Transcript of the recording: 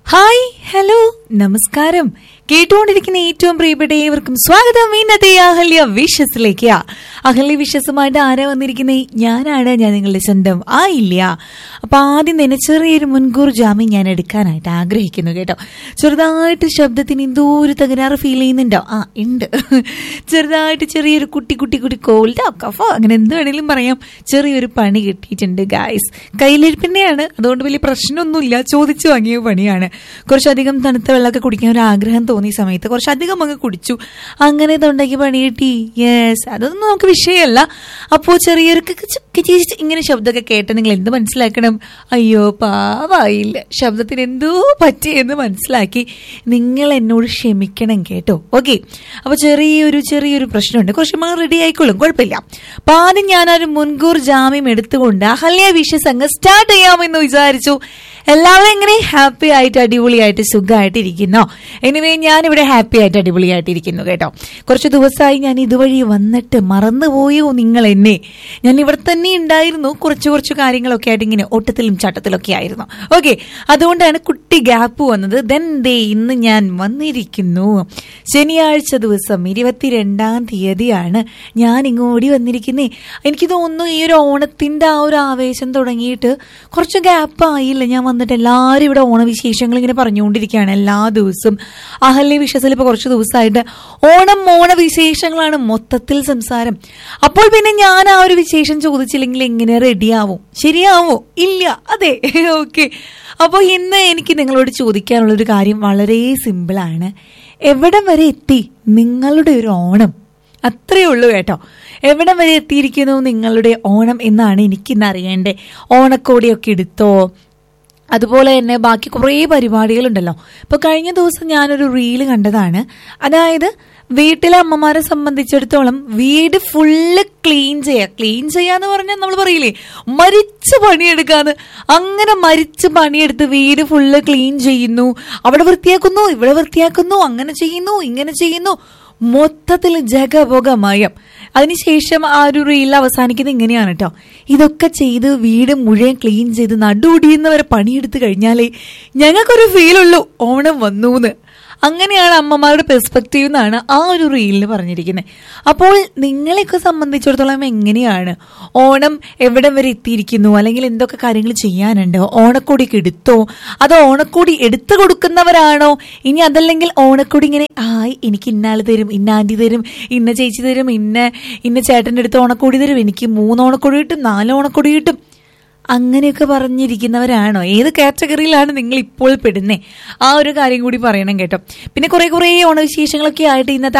hi hello നമസ്കാരം കേട്ടുകൊണ്ടിരിക്കുന്ന ഏറ്റവും പ്രിയപ്പെട്ട ഏവർക്കും സ്വാഗതം ഇന്നത്തെ അഹല്യ വിഷസിലേക്ക് അഹല്യ വിഷസുമായിട്ട് ആരാ വന്നിരിക്കുന്നത് ഞാനാണ് ഞാൻ നിങ്ങളുടെ സ്വന്തം ആ ഇല്ല അപ്പൊ ആദ്യം തന്നെ ചെറിയൊരു മുൻകൂർ ജാമ്യം ഞാൻ എടുക്കാനായിട്ട് ആഗ്രഹിക്കുന്നു കേട്ടോ ചെറുതായിട്ട് ശബ്ദത്തിന് എന്തോ ഒരു തകരാറ് ഫീൽ ചെയ്യുന്നുണ്ടോ ആ ഉണ്ട് ചെറുതായിട്ട് ചെറിയൊരു കുട്ടി കുട്ടി കുട്ടി കോൾഡോ കഫോ അങ്ങനെ എന്ത് വേണേലും പറയാം ചെറിയൊരു പണി കിട്ടിയിട്ടുണ്ട് ഗായ്സ് കയ്യിലിരിപ്പിന്റെയാണ് അതുകൊണ്ട് വലിയ പ്രശ്നമൊന്നുമില്ല ചോദിച്ചു വാങ്ങിയ പണിയാണ് കുറച്ചധികം തണുത്ത വെള്ളമൊക്കെ കുടിക്കാൻ ഒരു ആഗ്രഹം തോന്നിയ സമയത്ത് കുറച്ചധികം അങ്ങ് കുടിച്ചു അങ്ങനെ തൊണ്ടയ്ക്ക് പണി കിട്ടി യെസ് അതൊന്നും നമുക്ക് വിഷയമല്ല അപ്പോൾ ചെറിയൊരു കിച്ച് കിച്ച് ഇങ്ങനെ ശബ്ദമൊക്കെ കേട്ട് നിങ്ങൾ എന്ത് മനസ്സിലാക്കണം അയ്യോ പാവായില്ല ശബ്ദത്തിന് എന്തോ പറ്റിയെന്ന് മനസ്സിലാക്കി നിങ്ങൾ എന്നോട് ക്ഷമിക്കണം കേട്ടോ ഓക്കെ അപ്പൊ ചെറിയൊരു ചെറിയൊരു പ്രശ്നമുണ്ട് കുറച്ച് നമ്മൾ റെഡി ആയിക്കോളും കുഴപ്പമില്ല അപ്പൊ ആദ്യം ഞാനൊരു മുൻകൂർ ജാമ്യം എടുത്തുകൊണ്ട് അഹല്യ വിഷസ് അങ്ങ് സ്റ്റാർട്ട് ചെയ്യാമെന്ന് വിചാരിച്ചു എല്ലാവരും എങ്ങനെ ഹാപ്പി ആയിട്ട് അടിപൊളിയായിട്ട് സുഖമായിട്ട് ഇരിക്കുന്നോ എനിവേ ഞാനിവിടെ ഹാപ്പി ആയിട്ട് അടിപൊളിയായിട്ട് ഇരിക്കുന്നു കേട്ടോ കുറച്ച് ദിവസമായി ഞാൻ ഇതുവഴി വന്നിട്ട് മറന്നുപോയോ നിങ്ങൾ എന്നെ ഞാൻ ഇവിടെ തന്നെ ഉണ്ടായിരുന്നു കുറച്ച് കുറച്ച് കാര്യങ്ങളൊക്കെ ആയിട്ട് ഇങ്ങനെ ഓട്ടത്തിലും ചട്ടത്തിലൊക്കെ ആയിരുന്നു ഓക്കെ അതുകൊണ്ടാണ് കുട്ടി ഗ്യാപ്പ് വന്നത് ദെൻ ദേ ഇന്ന് ഞാൻ വന്നിരിക്കുന്നു ശനിയാഴ്ച ദിവസം ഇരുപത്തിരണ്ടാം തീയതിയാണ് ഞാൻ ഇങ്ങോടി വന്നിരിക്കുന്നേ എനിക്ക് തോന്നുന്നു ഈ ഒരു ഓണത്തിന്റെ ആ ഒരു ആവേശം തുടങ്ങിയിട്ട് കുറച്ച് ഗ്യാപ്പ് ആയില്ല ഞാൻ വന്നിട്ട് എല്ലാവരും ഇവിടെ ഓണവിശേഷങ്ങൾ ഇങ്ങനെ പറഞ്ഞുകൊണ്ടിരിക്കുകയാണ് എല്ലാ ദിവസവും അഹല്യ വിശ്വസിൽ ഇപ്പൊ കുറച്ച് ദിവസമായിട്ട് ഓണം ഓണവിശേഷങ്ങളാണ് മൊത്തത്തിൽ സംസാരം അപ്പോൾ പിന്നെ ഞാൻ ആ ഒരു വിശേഷം ചോദിച്ചില്ലെങ്കിൽ എങ്ങനെ റെഡിയാവും ശരിയാവോ ഇല്ല അതെ ഓക്കെ അപ്പോൾ ഇന്ന് എനിക്ക് നിങ്ങളോട് ചോദിക്കാനുള്ള ഒരു കാര്യം വളരെ സിമ്പിളാണ് എവിടം വരെ എത്തി നിങ്ങളുടെ ഒരു ഓണം അത്രയേ ഉള്ളൂ കേട്ടോ എവിടം വരെ എത്തിയിരിക്കുന്നു നിങ്ങളുടെ ഓണം എന്നാണ് എനിക്കിന്ന് അറിയേണ്ടേ ഓണക്കോടിയൊക്കെ എടുത്തോ അതുപോലെ തന്നെ ബാക്കി കുറേ പരിപാടികളുണ്ടല്ലോ ഇപ്പൊ കഴിഞ്ഞ ദിവസം ഞാനൊരു റീല് കണ്ടതാണ് അതായത് വീട്ടിലെ അമ്മമാരെ സംബന്ധിച്ചിടത്തോളം വീട് ഫുള്ള് ക്ലീൻ ചെയ്യുക ക്ലീൻ ചെയ്യാന്ന് പറഞ്ഞാൽ നമ്മൾ പറയില്ലേ മരിച്ച് പണിയെടുക്കാന്ന് അങ്ങനെ മരിച്ച് പണിയെടുത്ത് വീട് ഫുള്ള് ക്ലീൻ ചെയ്യുന്നു അവിടെ വൃത്തിയാക്കുന്നു ഇവിടെ വൃത്തിയാക്കുന്നു അങ്ങനെ ചെയ്യുന്നു ഇങ്ങനെ ചെയ്യുന്നു മൊത്തത്തിൽ ജഗഭോഗമയം അതിനുശേഷം ആ ഒരു റീൽ അവസാനിക്കുന്നത് ഇങ്ങനെയാണ് കേട്ടോ ഇതൊക്കെ ചെയ്ത് വീട് മുഴുവൻ ക്ലീൻ ചെയ്ത് നടുപൊടിയുന്നവരെ പണിയെടുത്ത് കഴിഞ്ഞാലേ ഞങ്ങൾക്കൊരു ഫീലുള്ളൂ ഓണം വന്നൂന്ന് അങ്ങനെയാണ് അമ്മമാരുടെ പെർസ്പെക്റ്റീവ് എന്നാണ് ആ ഒരു റീലിൽ പറഞ്ഞിരിക്കുന്നത് അപ്പോൾ നിങ്ങളെയൊക്കെ സംബന്ധിച്ചിടത്തോളം എങ്ങനെയാണ് ഓണം എവിടം വരെ എത്തിയിരിക്കുന്നു അല്ലെങ്കിൽ എന്തൊക്കെ കാര്യങ്ങൾ ചെയ്യാനുണ്ട് ഓണക്കോടിയൊക്കെ എടുത്തോ അതോ ഓണക്കോടി എടുത്തു കൊടുക്കുന്നവരാണോ ഇനി അതല്ലെങ്കിൽ ഓണക്കോടി ഇങ്ങനെ ആയി എനിക്ക് ഇന്നാൾ തരും ഇന്ന ആന്റി തരും ഇന്ന ചേച്ചി തരും ഇന്ന ഇന്ന ചേട്ടൻ്റെ അടുത്ത് ഓണക്കോടി തരും എനിക്ക് മൂന്ന് ഓണക്കോടി കിട്ടും നാല് ഓണക്കോടി കിട്ടും അങ്ങനെയൊക്കെ പറഞ്ഞിരിക്കുന്നവരാണോ ഏത് കാറ്റഗറിയിലാണ് നിങ്ങൾ ഇപ്പോൾ പെടുന്നേ ആ ഒരു കാര്യം കൂടി പറയണം കേട്ടോ പിന്നെ കുറെ കുറെ ഓണവിശേഷങ്ങളൊക്കെ ആയിട്ട് ഇന്നത്തെ